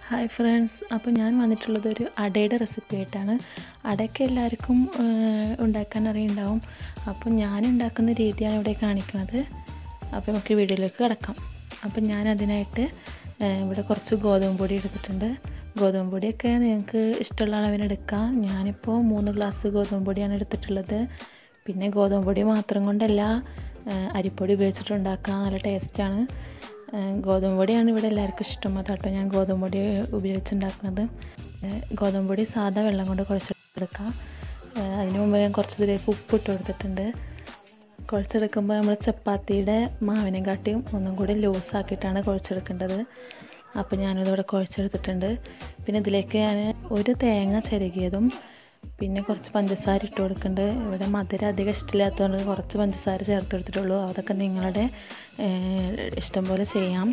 hi friends അപ്പോൾ ഞാൻ വന്നിട്ടുള്ളത് ഒരു അടയുടെ റെസിപ്പി ആയിട്ടാണ് അടയൊക്കെ എല്ലാവർക്കും ഏഹ്, ഉണ്ടാക്കാൻ അറിയുണ്ടാവും അപ്പോൾ ഞാൻ ഉണ്ടാക്കുന്ന രീതിയാണ് ഇവിടെ കാണിക്കുന്നത് അപ്പോൾ നമുക്ക് വീഡിയോയിലേക്ക് കിടക്കാം അപ്പോൾ ഞാൻ അതിനായിട്ട് ഏഹ്, ഇവിടെ കുറച്ച് ഗോതമ്പ് പൊടി എടുത്തിട്ടുണ്ട് ഗോതമ്പ് പൊടിയൊക്കെ നിങ്ങൾക്ക് ഇഷ്ടമുള്ള അളവിന് എടുക്കാം ഞാനിപ്പോൾ മൂന്ന് ഗ്ലാസ് ഗോതമ്പ് പൊടിയാണ് എടുത്തിട്ടുള്ളത് പിന്നെ ഗോതമ്പ് പൊടി മാത്രം കൊണ്ടല്ല ഏഹ്, അരിപ്പൊടി ഉപയോഗിച്ചിട്ടുണ്ടാക്കാൻ നല്ല ടേസ്റ്റാണ് ഏഹ് ഗോതമ്പ് പൊടിയാണ് ഇവിടെ എല്ലാവർക്കും ഇഷ്ടം അതാട്ടോ ഞാൻ ഗോതമ്പ് പൊടി ഉപയോഗിച്ചുണ്ടാക്കുന്നത് ഏഹ് ഗോതമ്പ് പൊടി സാധാ വെള്ളം കൊണ്ട് കുഴച്ചെടുക്കാം ഏഹ് അതിന് മുമ്പ് ഞാൻ കുറച്ച് ഇതിലേക്ക് ഉപ്പ് ഇട്ട് കൊടുത്തിട്ടുണ്ട് കുഴച്ചെടുക്കുമ്പോൾ നമ്മൾ ചപ്പാത്തിയുടെ മാവിനെ കാട്ടിയും ഒന്നും കൂടി ലൂസാക്കിയിട്ടാണ് കുഴച്ചെടുക്കേണ്ടത് അപ്പോൾ ഞാനിതിവിടെ കുഴച്ചെടുത്തിട്ടുണ്ട് പിന്നെ ഇതിലേക്ക് ഞാൻ ഒരു തേങ്ങ ചിരകിയതും പിന്നെ കുറച്ച് പഞ്ചസാര ഇട്ട് കൊടുക്കുന്നുണ്ട് ഇവിടെ മധുരം അധികം ഇഷ്ടമില്ലാത്തതുകൊണ്ട് കുറച്ച് പഞ്ചസാര ചേർത്ത് കൊടുത്തിട്ടുള്ളൂ അതൊക്കെ നിങ്ങളുടെ ഏഹ്, ഇഷ്ടം പോലെ ചെയ്യാം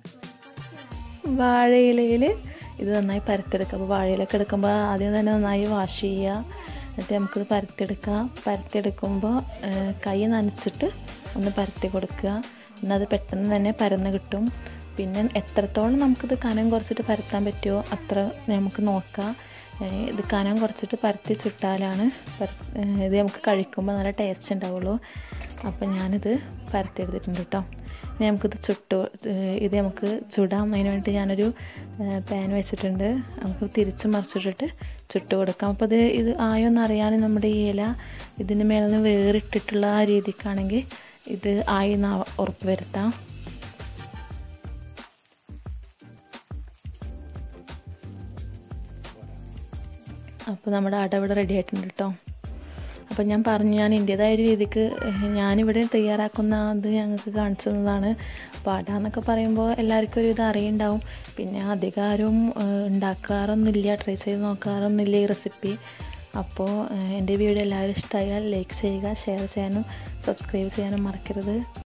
വാഴയിലയിൽ ഇത് നന്നായി പരത്തെടുക്കുക അപ്പോൾ വാഴയിലൊക്കെ എടുക്കുമ്പോൾ ആദ്യം തന്നെ നന്നായി വാഷ് ചെയ്യുക എന്നിട്ട് നമുക്കിത് പരത്തിയെടുക്കാം പരത്തിയെടുക്കുമ്പോൾ ഏഹ്, കൈ നനച്ചിട്ട് ഒന്ന് പരത്തി കൊടുക്കുക എന്നാൽ അത് പെട്ടെന്ന് തന്നെ പരന്ന് കിട്ടും പിന്നെ എത്രത്തോളം നമുക്കിത് കനം കുറച്ചിട്ട് പരത്താൻ പറ്റുമോ അത്ര നമുക്ക് നോക്കാം ഏഹ്, ഇത് കനം കുറച്ചിട്ട് പരത്തി ചുട്ടാലാണ് പര- ഏഹ്, ഇത് നമുക്ക് കഴിക്കുമ്പോൾ നല്ല ടേസ്റ്റ് ഉണ്ടാവുള്ളൂ അപ്പോൾ ഞാനിത് പരത്തിയെടുത്തിട്ടുണ്ട് കേട്ടോ ഇനി നമുക്കിത് ചുട്ട് ഏഹ് ഇത് നമുക്ക് ചുടാം അതിന് വേണ്ടി ഞാനൊരു പാൻ വെച്ചിട്ടുണ്ട് നമുക്ക് തിരിച്ച് മറിച്ചിട്ടിട്ട് ചുട്ട് കൊടുക്കാം അപ്പോൾ ഇത് ഇത് ആയോന്ന് അറിയാൻ നമ്മുടെ ഈ ഇല ഇതിന് മേലെ നിന്ന് വേറിട്ടിട്ടുള്ള ആ രീതിക്കാണെങ്കിൽ ഇത് ആയി എന്ന് ഉറപ്പ് വരുത്താം അപ്പോൾ നമ്മുടെ അട ഇവിടെ റെഡി ആയിട്ടുണ്ട് കേട്ടോ അപ്പോൾ ഞാൻ പറഞ്ഞു ഞാൻ എൻ്റേതായ ഒരു രീതിക്ക് ഏഹ്, ഞാനിവിടെ തയ്യാറാക്കുന്ന അത് ഞങ്ങൾക്ക് കാണിച്ചു തന്നതാണ് അപ്പോൾ അട എന്നൊക്കെ പറയുമ്പോൾ എല്ലാവർക്കും ഒരു ഇത് അറിയുണ്ടാവും പിന്നെ അധികം ആരും ഏഹ്, ഉണ്ടാക്കാറൊന്നുമില്ല ട്രൈ ചെയ്ത് നോക്കാറൊന്നുമില്ല ഈ റെസിപ്പി അപ്പോൾ ഏഹ്, എൻ്റെ വീഡിയോ എല്ലാവരും ഇഷ്ടമായാൽ ലൈക്ക് ചെയ്യുക ഷെയർ ചെയ്യാനും സബ്സ്ക്രൈബ് ചെയ്യാനും മറക്കരുത്